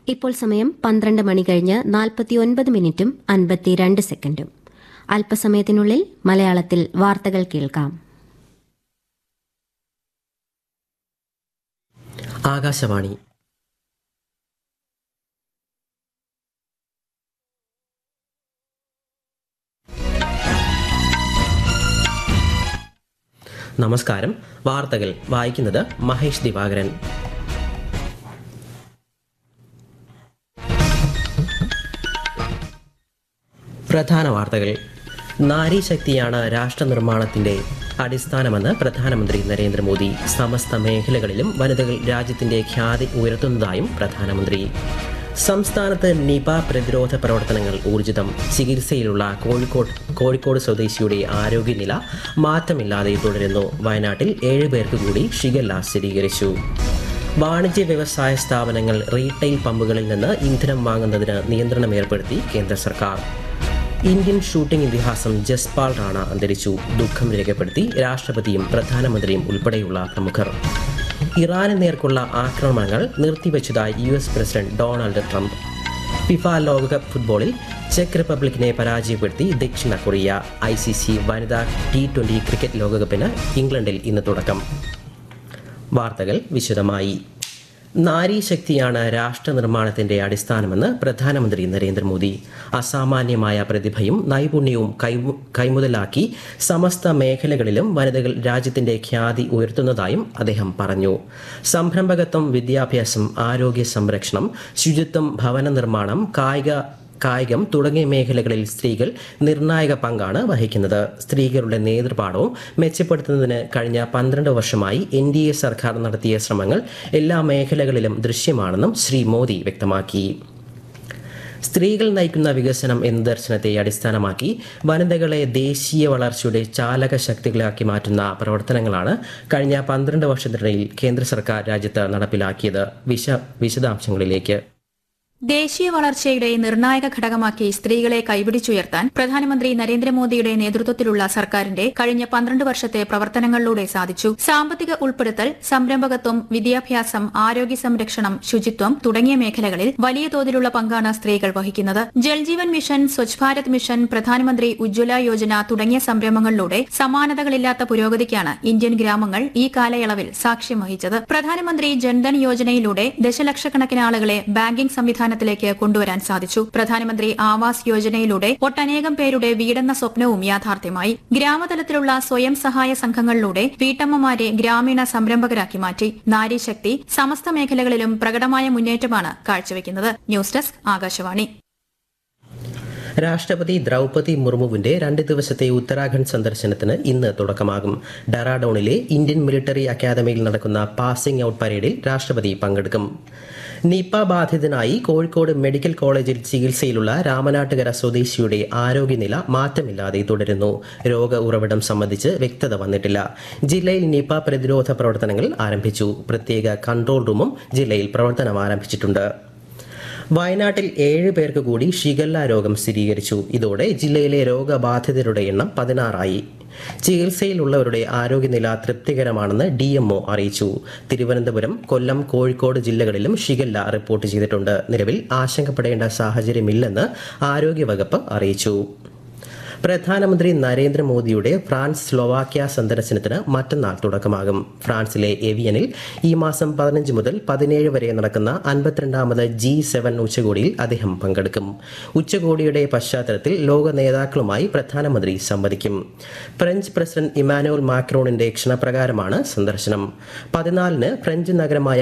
ഇപ്പോൾ സമയം പന്ത്രണ്ട് മണി കഴിഞ്ഞ് നാൽപ്പത്തിയൊൻപത് മിനിറ്റും അൻപത്തിരണ്ട് സെക്കൻഡും അല്പസമയത്തിനുള്ളിൽ മലയാളത്തിൽ വാർത്തകൾ കേൾക്കാം ആകാശവാണി നമസ്കാരം വാർത്തകൾ വായിക്കുന്നത് മഹേഷ് ദിവാകരൻ പ്രധാന വാർത്തകൾ നാരീശക്തിയാണ് രാഷ്ട്ര നിർമ്മാണത്തിന്റെ അടിസ്ഥാനമെന്ന് പ്രധാനമന്ത്രി നരേന്ദ്രമോദി സമസ്ത മേഖലകളിലും വനിതകൾ രാജ്യത്തിന്റെ ഖ്യാതി ഉയർത്തുന്നതായും പ്രധാനമന്ത്രി സംസ്ഥാനത്ത് നിപ പ്രതിരോധ പ്രവർത്തനങ്ങൾ ഊർജിതം ചികിത്സയിലുള്ള കോഴിക്കോട് കോഴിക്കോട് സ്വദേശിയുടെ ആരോഗ്യനില മാറ്റമില്ലാതെ തുടരുന്നു വയനാട്ടിൽ ഏഴ് പേർക്ക് കൂടി ഷിഗല്ല സ്ഥിരീകരിച്ചു വാണിജ്യ വ്യവസായ സ്ഥാപനങ്ങൾ റീറ്റെയിൽ പമ്പുകളിൽ നിന്ന് ഇന്ധനം വാങ്ങുന്നതിന് നിയന്ത്രണം ഏർപ്പെടുത്തി കേന്ദ്ര സർക്കാർ ഇന്ത്യൻ ഷൂട്ടിംഗ് ഇതിഹാസം ജസ്പാൽ റാണ അന്തരിച്ചു ദുഃഖം രേഖപ്പെടുത്തി രാഷ്ട്രപതിയും പ്രധാനമന്ത്രിയും ഉൾപ്പെടെയുള്ള പ്രമുഖർ ഇറാന് നേർക്കുള്ള ആക്രമണങ്ങൾ നിർത്തിവച്ചതായി U S president Donald Trump FIFA ലോകകപ്പ് ഫുട്ബോളിൽ ചെക്ക് റിപ്പബ്ലിക്കിനെ പരാജയപ്പെടുത്തി ദക്ഷിണ കൊറിയ ഐ സി സി വനിതാ ടി ട്വന്റി ക്രിക്കറ്റ് ലോകകപ്പിന് ഇംഗ്ലണ്ടിൽ ഇന്ന് തുടക്കം വാർത്തകൾ വിശദമായി നാരീശക്തിയാണ് രാഷ്ട്ര നിർമ്മാണത്തിന്റെ അടിസ്ഥാനമെന്ന് പ്രധാനമന്ത്രി നരേന്ദ്രമോദി അസാമാന്യമായ പ്രതിഭയും നൈപുണ്യവും കൈമു- കൈമുതലാക്കി സമസ്ത മേഖലകളിലും വനിതകൾ രാജ്യത്തിന്റെ ഖ്യാതി ഉയർത്തുന്നതായും അദ്ദേഹം പറഞ്ഞു സംരംഭകത്വം വിദ്യാഭ്യാസം ആരോഗ്യ സംരക്ഷണം ശുചിത്വം ഭവന നിർമ്മാണം കായിക കായികം തുടങ്ങിയ മേഖലകളിൽ സ്ത്രീകൾ നിർണായക പങ്കാണ് വഹിക്കുന്നത് സ്ത്രീകളുടെ നേതൃപാഠവും മെച്ചപ്പെടുത്തുന്നതിന് കഴിഞ്ഞ പന്ത്രണ്ട് വർഷമായി എൻ ഡി എ സർക്കാർ നടത്തിയ ശ്രമങ്ങൾ എല്ലാ മേഖലകളിലും ദൃശ്യമാണെന്നും ശ്രീ മോദി വ്യക്തമാക്കി സ്ത്രീകൾ നയിക്കുന്ന വികസനം എന്ന ദർശനത്തെ അടിസ്ഥാനമാക്കി വനിതകളെ ദേശീയ വളർച്ചയുടെ ചാലക ശക്തികളാക്കി മാറ്റുന്ന പ്രവർത്തനങ്ങളാണ് കഴിഞ്ഞ പന്ത്രണ്ട് വർഷത്തിനിടയിൽ കേന്ദ്ര സർക്കാർ രാജ്യത്ത് നടപ്പിലാക്കിയത് വിശ വിശദാംശങ്ങളിലേക്ക് ദേശീയ വളർച്ചയുടെ നിർണായക ഘടകമാക്കി സ്ത്രീകളെ കൈപിടിച്ചുയർത്താൻ പ്രധാനമന്ത്രി നരേന്ദ്രമോദിയുടെ നേതൃത്വത്തിലുള്ള സർക്കാരിന്റെ കഴിഞ്ഞ പന്ത്രണ്ട് വർഷത്തെ പ്രവർത്തനങ്ങളിലൂടെ സാധിച്ചു സാമ്പത്തിക ഉൾപ്പെടുത്തൽ സംരംഭകത്വം വിദ്യാഭ്യാസം ആരോഗ്യ സംരക്ഷണം ശുചിത്വം തുടങ്ങിയ മേഖലകളിൽ വലിയ തോതിലുള്ള പങ്കാണ് സ്ത്രീകൾ വഹിക്കുന്നത് ജൽജീവൻ മിഷൻ സ്വച്ഛ് ഭാരത് മിഷൻ പ്രധാനമന്ത്രി ഉജ്ജ്വല യോജന തുടങ്ങിയ സംരംഭങ്ങളിലൂടെ സമാനതകളില്ലാത്ത പുരോഗതിക്കാണ് ഇന്ത്യൻ ഗ്രാമങ്ങൾ ഈ കാലയളവിൽ സാക്ഷ്യം വഹിച്ചത് പ്രധാനമന്ത്രി ജൻധൻ യോജനയിലൂടെ ദശലക്ഷക്കണക്കിന് ആളുകളെ ബാങ്കിംഗ് സംവിധാനത്തിലേക്ക് കൊണ്ടുവരാൻ സാധിച്ചു പ്രധാനമന്ത്രി ആവാസ് യോജനയിലൂടെ ഒട്ടനേകം പേരുടെ വീടെന്ന സ്വപ്നവും യാഥാർത്ഥ്യമായി ഗ്രാമതലത്തിലുള്ള സ്വയം സഹായ സംഘങ്ങളിലൂടെ വീട്ടമ്മമാരെ ഗ്രാമീണ സംരംഭകരാക്കി മാറ്റി നാരീശക്തി സമസ്ത മേഖലകളിലും പ്രകടമായ മുന്നേറ്റമാണ് കാഴ്ചവെക്കുന്നത് ന്യൂസ് ഡെസ്ക് ആകാശവാണി രാഷ്ട്രപതി ദ്രൗപതി മുർമുവിന്റെ രണ്ട് ദിവസത്തെ ഉത്തരാഖണ്ഡ് സന്ദർശനത്തിന് ഇന്ന് തുടക്കമാകും ഡെറാഡോണിലെ ഇന്ത്യൻ മിലിറ്ററി അക്കാദമിയിൽ നടക്കുന്ന പാസിംഗ് ഔട്ട് പരേഡിൽ രാഷ്ട്രപതി പങ്കെടുക്കും നിപ ബാധിതനായി കോഴിക്കോട് മെഡിക്കൽ കോളേജിൽ ചികിത്സയിലുള്ള രാമനാട്ടുകര സ്വദേശിയുടെ ആരോഗ്യനില മാറ്റമില്ലാതെ തുടരുന്നു രോഗ ഉറവിടം സംബന്ധിച്ച് വ്യക്തത വന്നിട്ടില്ല ജില്ലയിൽ നിപ പ്രതിരോധ പ്രവർത്തനങ്ങൾ ആരംഭിച്ചു പ്രത്യേക കൺട്രോൾ റൂമും ജില്ലയിൽ പ്രവർത്തനം ആരംഭിച്ചിട്ടുണ്ട് വയനാട്ടിൽ ഏഴ് പേർക്ക് കൂടി ഷിഗല്ല രോഗം സ്ഥിരീകരിച്ചു ഇതോടെ ജില്ലയിലെ രോഗബാധിതരുടെ എണ്ണം പതിനാറായി ചികിത്സയിലുള്ളവരുടെ ആരോഗ്യനില തൃപ്തികരമാണെന്ന് ഡി എംഒ അറിയിച്ചു തിരുവനന്തപുരം കൊല്ലം കോഴിക്കോട് ജില്ലകളിലും ഷിഗല്ല റിപ്പോർട്ട് ചെയ്തിട്ടുണ്ട് നിലവിൽ ആശങ്കപ്പെടേണ്ട സാഹചര്യമില്ലെന്ന് ആരോഗ്യവകുപ്പ് അറിയിച്ചു പ്രധാനമന്ത്രി നരേന്ദ്രമോദിയുടെ ഫ്രാൻസ് സ്ലോവാക്യ സന്ദർശനത്തിന് മറ്റന്നാൾ തുടക്കമാകും ഫ്രാൻസിലെ എവിയനിൽ ഈ മാസം പതിനഞ്ച് മുതൽ പതിനേഴ് വരെ നടക്കുന്ന അൻപത്തിരണ്ടാമത് ജി സെവൻ ഉച്ചകോടിയിൽ അദ്ദേഹം പങ്കെടുക്കും ഉച്ചകോടിയുടെ പശ്ചാത്തലത്തിൽ ലോക നേതാക്കളുമായി പ്രധാനമന്ത്രി സംവദിക്കും ഫ്രഞ്ച് പ്രസിഡന്റ് ഇമാനുവൽ മാക്രോണിന്റെ ക്ഷണപ്രകാരമാണ് സന്ദർശനം പതിനാലിന് ഫ്രഞ്ച് നഗരമായ